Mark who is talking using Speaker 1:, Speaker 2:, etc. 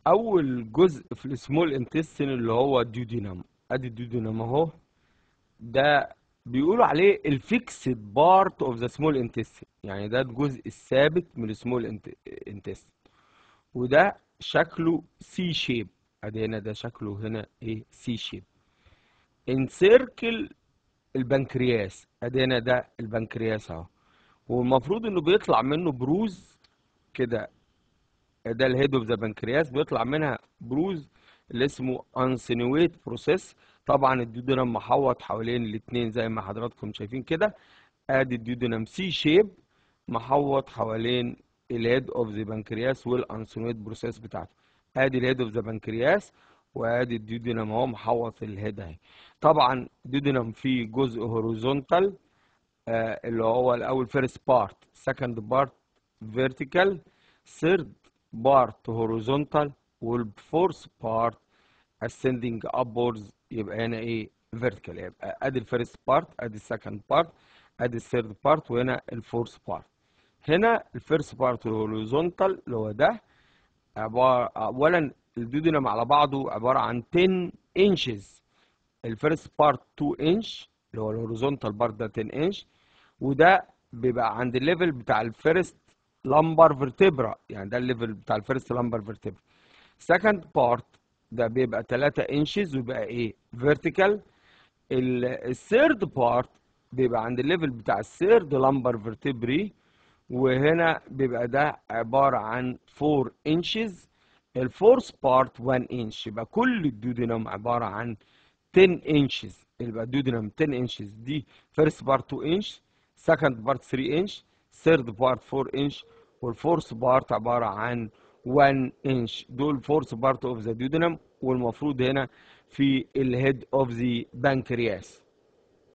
Speaker 1: اول جزء في السمول انتستين اللي هو الديودينام ادي الديودينام اهو ده بيقولوا عليه الفيكسد بارت اوف ذا سمول انتستين يعني ده الجزء الثابت من السمول انتستين وده شكله سي شيب ادي هنا ده شكله هنا ايه سي شيب انسيركل البنكرياس ادي هنا ده البنكرياس اهو والمفروض انه بيطلع منه بروز كده ده الهيد اوف ذا بنكرياس بيطلع منها بروز اللي اسمه انسينويت بروسيس طبعا الديودنم محوط حوالين الاثنين زي ما حضراتكم شايفين كده ادي الديودنم سي شيب محوط حوالين الهيد اوف ذا بنكرياس والانسينويت بروسيس بتاعته ادي الهيد اوف ذا بنكرياس وادي الديودنم اهو محوط الهيد اهي طبعا الديودنم فيه جزء هوريزونتال آه اللي هو الاول فيرست بارت سكند بارت فيرتيكال ثيرد بارت هوريزونتال والفورث بارت ascending upwards يبقى هنا ايه vertical يبقى ادي الفيرست بارت ادي السكند بارت ادي الثيرد بارت وهنا الفورث بارت هنا الفيرست بارت الهوريزونتال اللي هو ده عباره اولا الديودنم على بعضه عباره عن 10 انشز الفيرست بارت 2 انش اللي هو الهوريزونتال بارت ده 10 انش وده بيبقى عند الليفل بتاع الفيرست لامبر فيرتبرا يعني ده الليفل بتاع الفيرست لامبر فيرتبرا سكند بارت ده بيبقى 3 انشز ويبقى ايه فيرتيكال الثيرد بارت بيبقى عند الليفل بتاع الثيرد لامبر فيرتبري وهنا بيبقى ده عباره عن 4 انشز الفورث بارت 1 انش يبقى كل الديودينم عباره عن 10 انشز يبقى الديودينم 10 انشز دي فيرست بارت 2 انش سكند بارت 3 انش ثيرد بارت 4 انش والفورث بارت عباره عن 1 انش دول فورث بارت اوف ذا ديودينم والمفروض هنا في الهيد اوف ذا بانكرياس